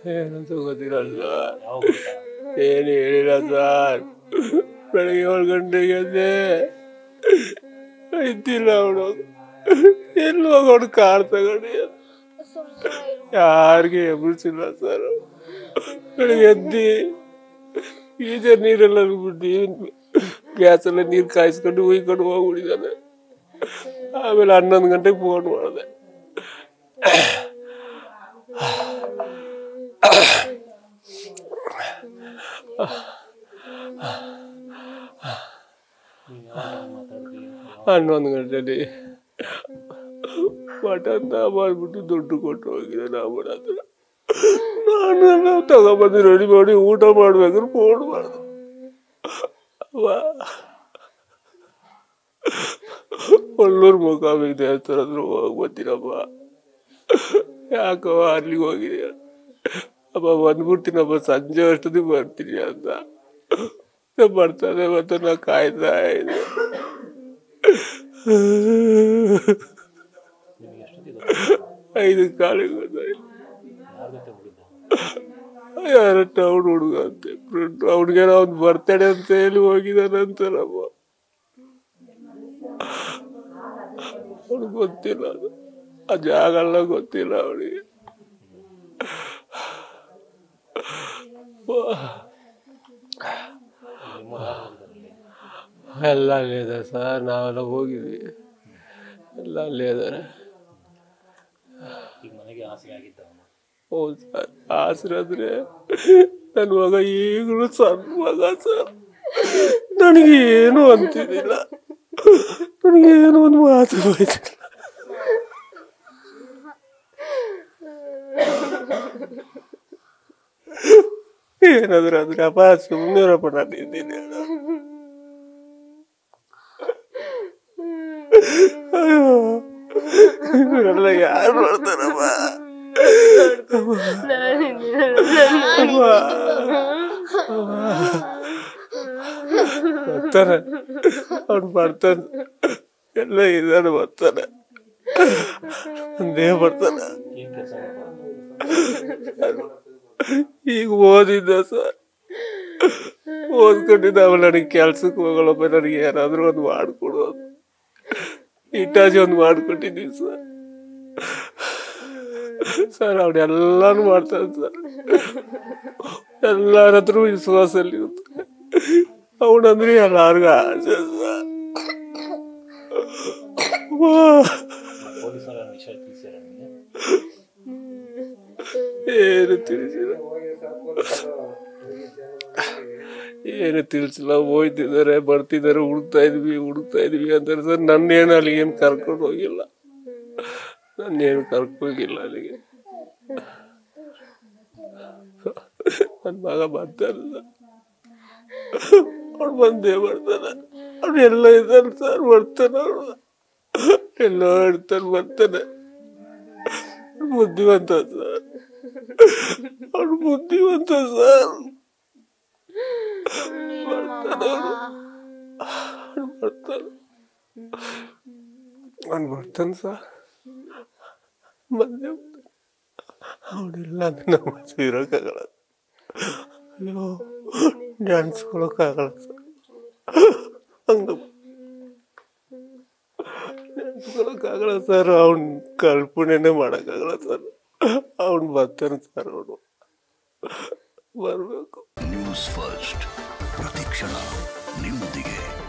ಏನಂತ ಗೊತ್ತಿರಲ್ಲ ಸರ್ ಯಾವಾಗ ಗೊತ್ತಾ? ಏನು ಹೇಳಿಲ್ಲ ಸರ್ ಬೆಳಗ್ಗೆ ಏಳು ಗಂಟೆಗೆ ಎದ್ದೆ ಇದ್ದಿಲ್ಲ ಅವನು ಎಲ್ಲಿ ಹೋಗೋಣ ಕಾರ್ ತಗೊಂಡು ಯಾರಿಗೆ ಎಬ್ಬಿಸಿಲ್ಲ ಸರ್ ಬೆಳಗ್ಗೆ ಎದ್ದಿ ಈಜೆ ನೀರೆಲ್ಲ ಬಿಟ್ಟು ಗ್ಯಾಸ್ ಎಲ್ಲ ನೀರು ಕಾಯಿಸ್ಕೊಂಡು ಒಯ್ಕೊಂಡು ಹೋಗ್ಬಿಟ್ಟಿದ್ದಾನೆ ಆಮೇಲೆ ಹನ್ನೊಂದು ಗಂಟೆಗೆ ಫೋನ್ ಮಾಡಿದೆ ನೀವ್ ಯಾವಾಗ ಮಾತಾಡಿದ್ರಿ ಹನ್ನೊಂದು ಗಂಟೆಲಿ ಮಟನ್ ಮಾಡ್ಬಿಟ್ಟು ದುಡ್ಡು ಕೊಟ್ಟು ಹೋಗಿದೆ ನಾವು ಹತ್ರ ನಾನು ತಗೊಬಂದು ರೆಡಿ ಮಾಡಿ ಊಟ ಮಾಡ್ಬೇಕಾದ್ರೆ ಫೋನ್ ಮಾಡ್ದೆ ಅವ್ವ ಒಳ್ಳೂರು ಮುಖಾಮಿ ದೇವಸ್ಥಾನ ಹತ್ರ ಹೋಗಿ ಬರ್ತೀನಪ್ಪ ಯಾಕವ್ವ ಅಲ್ಲಿಗೆ ಹೋಗಿದೀಯ ಅಪ್ಪ ಬಂದ್ಬಿಡ್ತೀನಪ್ಪ ಸಂಜೆ ಅಷ್ಟೊತ್ತಿಗೆ ಬರ್ತೀನಿ ಅಂತ ಬರ್ತಾನೆ ಮತ್ತೆ ನಾ ಕಾಯ್ತಾ ಇದ್ದೆ ನಿಮಗೆ ಎಷ್ಟೊತ್ತಿಗೆ ಗೊತ್ತಾಯ್ತು? ಐದು ಕಾಲಿಗೆ ಗೊತ್ತಾಯ್ತು ಯಾರ ಜೊತೆ ಹೋಗಿದ್ದ ಯಾರ ಟೌನ್ ಹುಡುಗ ಅಂತೆ ಫ್ರೆಂಡ್ ಅವ್ನಿಗೇನೋ ಅವ್ನು ಬರ್ತಡೆ ಅಂತ ಹೇಳಿ ಹೋಗಿದಾನಂತಾರಪ್ಪ ಅವ್ನಿಗೆ ಗೊತ್ತಿಲ್ಲ ಅದು ಆ ಜಾಗ ಎಲ್ಲ ಗೊತ್ತಿಲ್ಲ ಅವನಿಗೆ ನಿಮ್ಮ ಯಾರು ಹೋಗಿದ್ದಾರೆ ಎಲ್ಲ ಅಲ್ಲೇ ಇದೆ ಸರ್ ನಾವೆಲ್ಲ ಹೋಗಿದ್ವಿ ಎಲ್ಲ ಅಲ್ಲೇ ಇದ್ದಾರೆ ಈಗ ಮನೆಗೆ ಆಸೆ ಆಗಿದ್ದ ಅವನು ಹೌದು ಸರ್ ಆಸರಾದ್ರೆ ನನ್ನ ಮಗ ಈಗಲೂ ಸಣ್ಣ ಮಗ ಸರ್ ನನಗೆ ಏನು ಅಂತಿದ್ದಿಲ್ಲ ನನಗೇನು ಒಂದು ಮಾತು ಹೋಯ್ತಿಲ್ಲ ಏನಾದ್ರು ಅಂದ್ರೆ ಅಪ್ಪ ಸುಮ್ಮನಿರಪ್ಪ ನಾನು ಇದ್ದೀನಿ ಅಯ್ಯೋ ಇವರೆಲ್ಲ ಯಾರು ಮಾಡ್ತಾರಪ್ಪ ಅಮ್ಮ. ಬರ್ತಾನೆ ಅವ್ನು ಬರ್ತಾನೆ ಎಲ್ಲ ಇದ್ದಾನೆ ಬರ್ತಾನೆ ಒಂದೇ ಬರ್ತಾನೆ ಏನ್ ಕೆಲಸ ಈಗ ಓದಿದ್ದ ಸರ್ ಓದ್ಕೊಂಡಿದ್ದ ಆಮೇಲೆ ನನಗೆ ಕೆಲ್ಸಕ್ಕೆ ಹೋಗಲ್ಲಪ್ಪ ನನಗೆ ಏನಾದರೂ ಒಂದು ಮಾಡಿಕೊಡು ಅಂತ. ಇಟ್ಟಾಜಿ ಒಂದು ಮಾಡಿಕೊಟ್ಟಿದ್ದೀವಿ ಸರ್ ಸರ್ ಅವನ್ನೆಲ್ಲಾನು ಮಾಡ್ತಾನೆ ಸರ್ ಎಲ್ಲರ ಹತ್ರ ವಿಶ್ವಾಸಲ್ಲಿ ಇರ್ತಾನೆ ಅವನಂದ್ರೆ ಎಲ್ಲಾರ್ಗು ಆಸೆ ಸರ್ ವಾ. ಪೊಲೀಸರ ವಿಷಯ ತಿಳಿಸ್ಯಾರ ನಿಮಗೆ ಏನು ತಿಳಿಸಿಲ್ಲ ಏನು ತಿಳಿಸಿಲ್ಲ ಹೋಯ್ತಿದ್ದಾರೆ ಬರ್ತಿದ್ದಾರೆ ಹುಡುಕ್ತಾ ಇದ್ವಿ ಹುಡುಕ್ತಾ ಇದ್ವಿ ಅಂತಾರೆ ಸರ್ ನನ್ನೇನು ಅಲ್ಲಿಗೆ ಏನು ಕರ್ಕೊಂಡು ಹೋಗಿಲ್ಲ ನನ್ನೇನು ಕರ್ಕೊಂಡು ಹೋಗಿಲ್ಲ ಅಲ್ಲಿಗೆ ನನ್ನ ಮಗ ಬರ್ತಾನಲ್ಲ ಅವ್ನು ಬಂದೇ ಬರ್ತಾನೆ ಅವ್ನು ಎಲ್ಲ ಇದ್ದಾನೆ ಸರ್ ಬರ್ತಾನೆ ಅವನು ಎಲ್ಲ ಇರ್ತಾನೆ ಬರ್ತಾನೆ ಬುದ್ಧಿವಂತ ಸರ್ ಅವನು ಬುದ್ಧಿವಂತ ಸರ್ ಬರ್ತಾನೆ ಅವನು ಬರ್ತಾನೆ ಅವ್ನು ಬರ್ತಾನೆ ಸರ್ ಬಂದೆ ಅವನಿಲ್ಲ ಅಂದ್ರೆ ನಮ್ಮ ಹತ್ರ ಇರೋಕ್ಕಾಗಲ್ಲ ಅಯ್ಯೋ ನೆನ್ಸ್ಕೊಳಕ್ಕಾಗಲ್ಲ ಸರ್ ಹಂಗ ನೆನ್ಸ್ಕೊಳಕ್ಕಾಗಲ್ಲ ಸರ್ ಅವ್ನ ಕಲ್ಪನೆನೇ ಮಾಡೋಕ್ಕಾಗಲ್ಲ ಸರ್ ಅವ್ನು ಬರ್ತಾನೆ ಸರ್ ಅವನು ಬರಬೇಕು ನ್ಯೂಸ್ ಫಸ್ಟ್ ಪ್ರತಿಕ್ಷಣ ನಿಮ್ಮೊಂದಿಗೆ